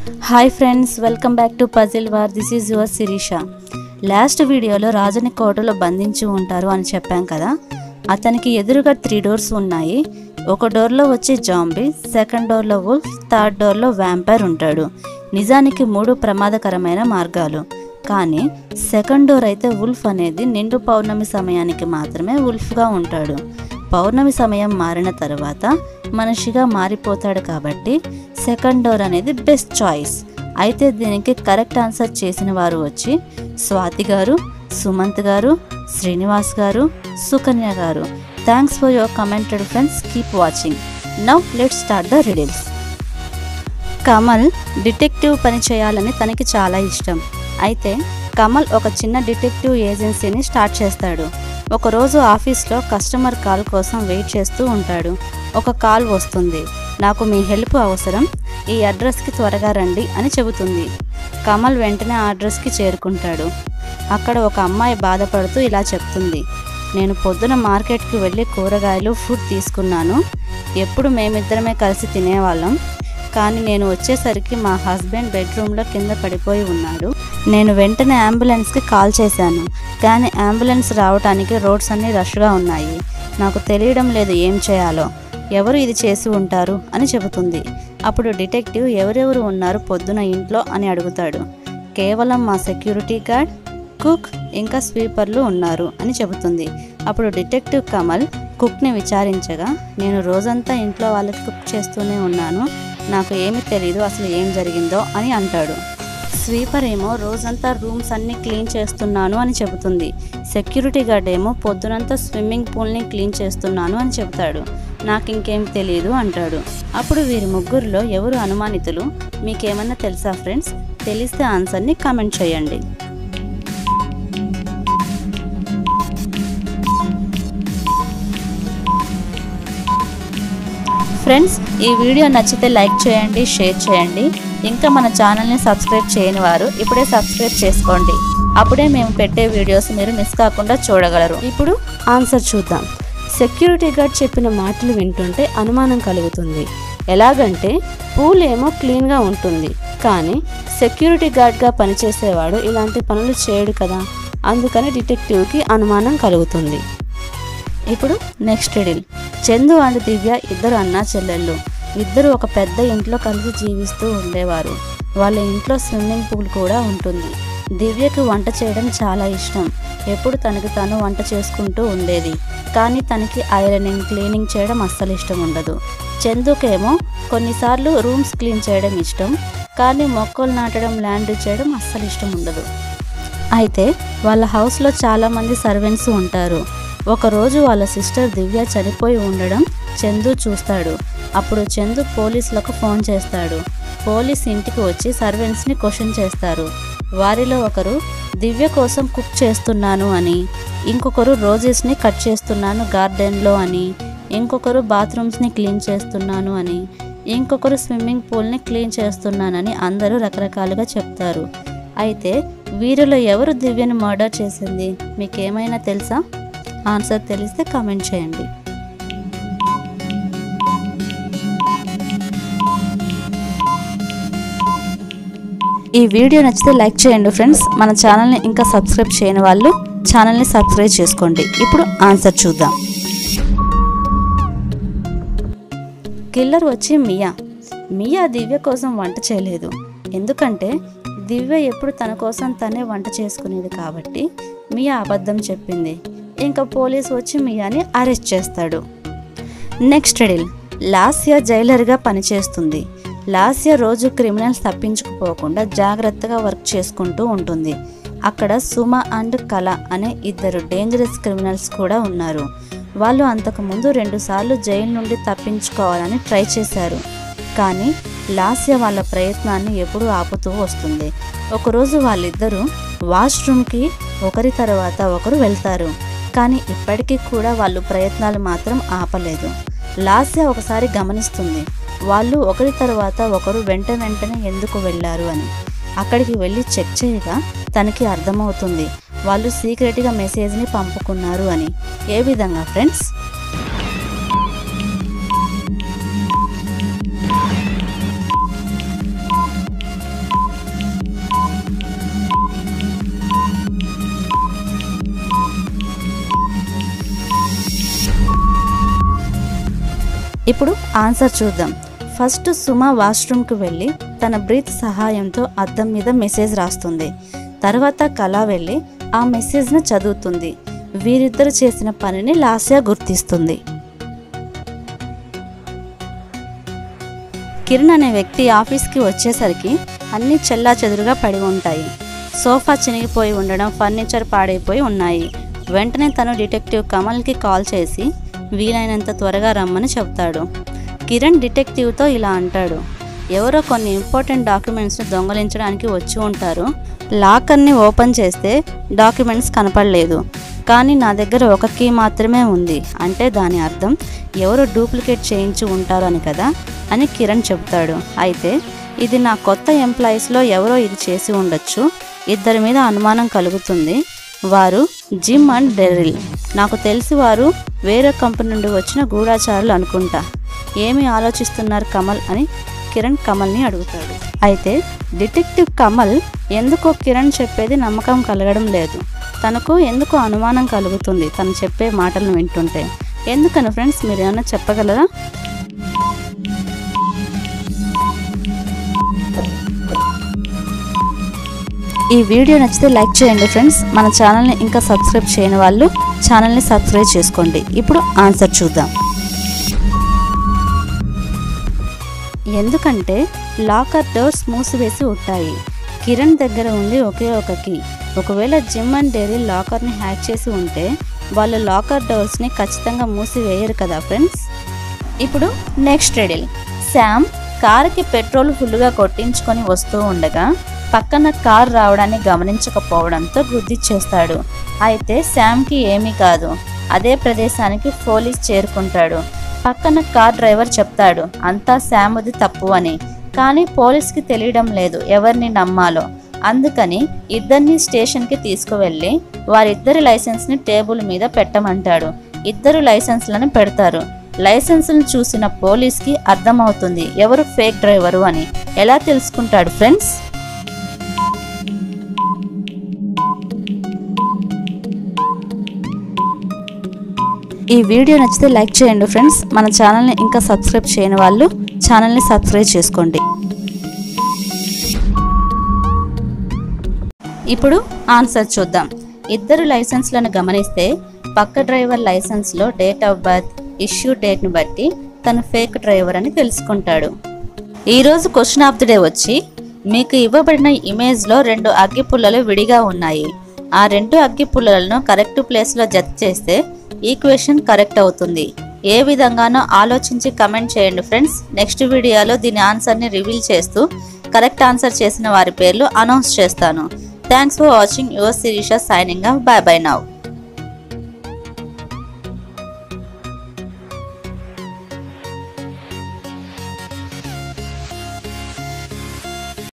hi friends welcome back to puzzle war this is your Sirisha లాస్ట్ వీడియోలో రాజుని కోటలో బంధించి ఉంటారు అని చెప్పాం కదా అతనికి ఎదురుగా త్రీ డోర్స్ ఉన్నాయి ఒక డోర్లో వచ్చి జాంబీ సెకండ్ డోర్లో వుల్ఫ్ థర్డ్ డోర్లో వ్యాంపైర్ ఉంటాడు నిజానికి మూడు ప్రమాదకరమైన మార్గాలు కానీ సెకండ్ డోర్ అయితే వుల్ఫ్ అనేది నిండు పౌర్ణమి సమయానికి మాత్రమే వుల్ఫ్గా ఉంటాడు పౌర్ణమి సమయం మారిన తర్వాత మనిషిగా మారిపోతాడు కాబట్టి సెకండ్ డోర్ అనేది బెస్ట్ చాయిస్ అయితే దీనికి కరెక్ట్ ఆన్సర్ చేసిన వారు వచ్చి స్వాతి గారు సుమంత్ గారు Srinivas garu Sukanya garu thanks for your commented friends keep watching now let start the riddles Kamal detective పని చేయాలని తనకి చాలా ఇష్టం అయితే కమల్ ఒక చిన్న డిటెక్టివ్ ఏజెన్సీని స్టార్ట్ చేస్తాడు ఒకరోజు ఆఫీస్లో కస్టమర్ కాల్ కోసం వెయిట్ చేస్తూ ఉంటాడు ఒక కాల్ వస్తుంది నాకు మీ హెల్ప్ అవసరం ఈ అడ్రస్కి త్వరగా రండి అని చెబుతుంది కమల్ వెంటనే ఆ అడ్రస్కి చేరుకుంటాడు అక్కడ ఒక అమ్మాయి బాధపడుతూ ఇలా చెప్తుంది నేను పొద్దున మార్కెట్కి వెళ్ళి కూరగాయలు ఫుడ్ తీసుకున్నాను ఎప్పుడు మేమిద్దరమే కలిసి తినేవాళ్ళం కానీ నేను వచ్చేసరికి మా హస్బెండ్ బెడ్రూమ్లో కింద పడిపోయి ఉన్నాడు నేను వెంటనే అంబులెన్స్కి కాల్ చేశాను కానీ అంబులెన్స్ రావడానికి రోడ్స్ అన్నీ రష్గా ఉన్నాయి నాకు తెలియడం లేదు ఏం చేయాలో ఎవరు ఇది చేసి ఉంటారు అని చెబుతుంది అప్పుడు డిటెక్టివ్ ఎవరెవరు ఉన్నారు పొద్దున ఇంట్లో అని అడుగుతాడు కేవలం మా సెక్యూరిటీ గార్డ్ కుక్ ఇంకా స్వీపర్లు ఉన్నారు అని చెబుతుంది అప్పుడు డిటెక్టివ్ కమల్ కుక్ని విచారించగా నేను రోజంతా ఇంట్లో వాళ్ళకి కుక్ చేస్తూనే ఉన్నాను నాకు ఏమీ తెలియదు అసలు ఏం జరిగిందో అని అంటాడు స్వీపర్ ఏమో రోజంతా రూమ్స్ అన్ని క్లీన్ చేస్తున్నాను అని చెబుతుంది సెక్యూరిటీ గార్డ్ ఏమో పొద్దునంతా స్విమ్మింగ్ పూల్ని క్లీన్ చేస్తున్నాను అని చెబుతాడు నాకు ఇంకేం తెలియదు అంటాడు అప్పుడు వీరి ముగ్గురులో ఎవరు అనుమానితులు మీకేమన్నా తెలుసా ఫ్రెండ్స్ తెలిస్తే ఆన్సర్ని కామెంట్ చేయండి ఫ్రెండ్స్ ఈ వీడియో నచ్చితే లైక్ చేయండి షేర్ చేయండి ఇంకా మన ఛానల్ని సబ్స్క్రైబ్ చేయని వారు ఇప్పుడే సబ్స్క్రైబ్ చేసుకోండి అప్పుడే మేము పెట్టే వీడియోస్ మీరు మిస్ కాకుండా చూడగలరు ఇప్పుడు ఆన్సర్ చూద్దాం సెక్యూరిటీ గార్డ్ చెప్పిన మాటలు వింటుంటే అనుమానం కలుగుతుంది ఎలాగంటే పూల్ ఏమో క్లీన్గా ఉంటుంది కానీ సెక్యూరిటీ గార్డ్గా పనిచేసేవాడు ఇలాంటి పనులు చేయడు కదా అందుకని డిటెక్టివ్కి అనుమానం కలుగుతుంది ఇప్పుడు next deal Chandu and Divya ఇద్దరు అన్నా చెల్లెళ్ళు ఇద్దరు ఒక పెద్ద ఇంట్లో కలిసి జీవిస్తూ ఉండేవారు వాళ్ళ ఇంట్లో స్విమ్మింగ్ పూల్ కూడా ఉంటుంది దివ్యకు వంట చేయడం చాలా ఇష్టం ఎప్పుడు తనకి తాను వంట చేసుకుంటూ ఉండేది కానీ తనకి ఐరనింగ్ క్లీనింగ్ చేయడం అస్సలు ఇష్టం ఉండదు చందుకేమో కొన్నిసార్లు రూమ్స్ క్లీన్ చేయడం ఇష్టం కానీ మొక్కలు నాటడం ల్యాండ్ చేయడం అస్సలు ఇష్టం ఉండదు అయితే వాళ్ళ హౌస్లో చాలామంది సర్వెంట్స్ ఉంటారు ఒకరోజు వాళ్ళ సిస్టర్ దివ్య చనిపోయి ఉండడం చందు చూస్తాడు అప్పుడు చందు పోలీసులకు ఫోన్ చేస్తాడు పోలీస్ ఇంటికి వచ్చి సర్వెంట్స్ని క్వశ్చన్ చేస్తారు వారిలో ఒకరు దివ్య కోసం కుక్ చేస్తున్నాను అని ఇంకొకరు రోజెస్ని కట్ చేస్తున్నాను గార్డెన్లో అని ఇంకొకరు బాత్రూమ్స్ని క్లీన్ చేస్తున్నాను అని ఇంకొకరు స్విమ్మింగ్ పూల్ని క్లీన్ చేస్తున్నానని అందరూ రకరకాలుగా చెప్తారు అయితే వీరిలో ఎవరు దివ్యని మర్డర్ చేసింది మీకేమైనా తెలుసా ఆన్సర్ తెలిస్తే కామెంట్ చేయండి ఈ వీడియో నచ్చితే లైక్ చేయండి ఫ్రెండ్స్ మన ఛానల్ని ఇంకా సబ్స్క్రైబ్ చేయని వాళ్ళు ఛానల్ని సబ్స్క్రైబ్ చేసుకోండి ఇప్పుడు ఆన్సర్ చూద్దాం కిల్లర్ వచ్చి మియా మియా దివ్య కోసం వంట చేయలేదు ఎందుకంటే దివ్య ఎప్పుడు తన కోసం తనే వంట చేసుకునేది కాబట్టి మియా అబద్ధం చెప్పింది ఇంకా పోలీస్ వచ్చి మియాని అరెస్ట్ చేస్తాడు నెక్స్ట్ డీల్ లాస్య జైలర్గా పనిచేస్తుంది లాస్య రోజు క్రిమినల్స్ తప్పించుకుపోకుండా జాగ్రత్తగా వర్క్ చేసుకుంటూ ఉంటుంది అక్కడ సుమ అండ్ కళ అనే ఇద్దరు డేంజరస్ క్రిమినల్స్ కూడా ఉన్నారు వాళ్ళు అంతకుముందు రెండుసార్లు జైలు నుండి తప్పించుకోవాలని ట్రై చేశారు కానీ లాస్య వాళ్ళ ప్రయత్నాన్ని ఎప్పుడూ ఆపుతూ వస్తుంది ఒకరోజు వాళ్ళిద్దరూ వాష్రూమ్కి ఒకరి తర్వాత ఒకరు వెళ్తారు కానీ ఇప్పటికీ కూడా వాళ్ళు ప్రయత్నాలు మాత్రం ఆపలేదు లాస్య ఒకసారి గమనిస్తుంది వాళ్ళు ఒకరి తర్వాత ఒకరు వెంట వెంటనే ఎందుకు వెళ్ళారు అని అక్కడికి వెళ్ళి చెక్ చేయగా తనకి అర్థమవుతుంది వాళ్ళు సీక్రెట్గా మెసేజ్ని పంపుకున్నారు అని ఏ విధంగా ఫ్రెండ్స్ ఇప్పుడు ఆన్సర్ చూద్దాం ఫస్ట్ సుమ వాష్రూమ్కి వెళ్ళి తన బ్రీత్ సహాయంతో అద్దం మీద మెసేజ్ రాస్తుంది తర్వాత కళ వెళ్ళి ఆ మెసేజ్ను చదువుతుంది వీరిద్దరు చేసిన పనిని లాస్య గుర్తిస్తుంది కిరణ్ అనే వ్యక్తి ఆఫీస్కి వచ్చేసరికి అన్నీ చెల్లా చెదురుగా పడి ఉంటాయి సోఫా చినిగిపోయి ఉండడం ఫర్నిచర్ పాడైపోయి ఉన్నాయి వెంటనే తను డిటెక్టివ్ కమల్కి కాల్ చేసి వీలైనంత త్వరగా రమ్మని చెప్తాడు కిరణ్ డిటెక్టివ్తో ఇలా అంటాడు ఎవరో కొన్ని ఇంపార్టెంట్ డాక్యుమెంట్స్ని దొంగలించడానికి వచ్చి ఉంటారు లాకర్ని ఓపెన్ చేస్తే డాక్యుమెంట్స్ కనపడలేదు కానీ నా దగ్గర ఒక కీ మాత్రమే ఉంది అంటే దాని అర్థం ఎవరో డూప్లికేట్ చేయించి ఉంటారు అని కదా అని కిరణ్ చెబుతాడు అయితే ఇది నా కొత్త ఎంప్లాయీస్లో ఎవరో ఇది చేసి ఉండొచ్చు ఇద్దరి మీద అనుమానం కలుగుతుంది వారు జిమ్ అండ్ డెరిల్ నాకు తెలిసి వారు వేరే కంపెనీ నుండి వచ్చిన గూఢాచారులు అనుకుంటా ఏమి ఆలోచిస్తున్నారు కమల్ అని కిరణ్ కమల్ని అడుగుతాడు అయితే డిటెక్టివ్ కమల్ ఎందుకో కిరణ్ చెప్పేది నమ్మకం కలగడం లేదు తనకు ఎందుకో అనుమానం కలుగుతుంది తను చెప్పే మాటలను వింటుంటే ఎందుకని ఫ్రెండ్స్ మీరు ఏమైనా చెప్పగలరా ఈ వీడియో నచ్చితే లైక్ చేయండి ఫ్రెండ్స్ మన ఛానల్ని ఇంకా సబ్స్క్రైబ్ చేయని వాళ్ళు ఛానల్ని సబ్స్క్రైబ్ చేసుకోండి ఇప్పుడు ఆన్సర్ చూద్దాం ఎందుకంటే లాకర్ డోర్స్ మూసివేసి ఉంటాయి కిరణ్ దగ్గర ఉంది ఒకే ఒక కీ ఒకవేళ జిమ్ అండ్ డెరీ లాకర్ని హ్యాక్ చేసి ఉంటే వాళ్ళు లాకర్ డోర్స్ని ఖచ్చితంగా మూసివేయరు కదా ఫ్రెండ్స్ ఇప్పుడు నెక్స్ట్ రెడిల్ శామ్ కారుకి పెట్రోల్ ఫుల్గా కొట్టించుకొని వస్తూ ఉండగా పక్కన కార్ రావడాన్ని గమనించకపోవడంతో గుద్ది చేస్తాడు అయితే శామ్కి ఏమీ కాదు అదే ప్రదేశానికి పోలీస్ చేరుకుంటాడు పక్కన కార్ డ్రైవర్ చెప్తాడు అంతా శామ్ది తప్పు అని కానీ పోలీస్కి తెలియడం లేదు ఎవరిని నమ్మాలో అందుకని ఇద్దరిని స్టేషన్కి తీసుకువెళ్ళి వారిద్దరి లైసెన్స్ని టేబుల్ మీద పెట్టమంటాడు ఇద్దరు లైసెన్స్లను పెడతారు లైసెన్స్లను చూసిన పోలీస్కి అర్థమవుతుంది ఎవరు ఫేక్ డ్రైవరు అని ఎలా తెలుసుకుంటాడు ఫ్రెండ్స్ ఈ వీడియో నచ్చితే లైక్ చేయండి ఫ్రెండ్స్ మన ఛానల్ని ఇంకా సబ్స్క్రైబ్ చేయని వాళ్ళు ఛానల్ని సబ్స్క్రైబ్ చేసుకోండి ఇప్పుడు ఆన్సర్ చూద్దాం ఇద్దరు లైసెన్స్లను గమనిస్తే పక్క డ్రైవర్ లైసెన్స్లో డేట్ ఆఫ్ బర్త్ ఇష్యూ డేట్ను బట్టి తను ఫేక్ డ్రైవర్ అని తెలుసుకుంటాడు ఈరోజు క్వశ్చన్ ఆఫ్ ది డే వచ్చి మీకు ఇవ్వబడిన ఇమేజ్లో రెండు అగ్గి పుల్లలు విడిగా ఉన్నాయి ఆ రెండు అగ్గి పుల్లలను కరెక్ట్ ప్లేస్లో జత చేస్తే ఈక్వేషన్ కరెక్ట్ అవుతుంది ఏ విధంగానో ఆలోచించి కమెంట్ చేయండి ఫ్రెండ్స్ నెక్స్ట్ వీడియోలో దీని ఆన్సర్ని రివీల్ చేస్తూ కరెక్ట్ ఆన్సర్ చేసిన వారి పేర్లు అనౌన్స్ చేస్తాను thanks for watching your Sirisha signing off bye bye now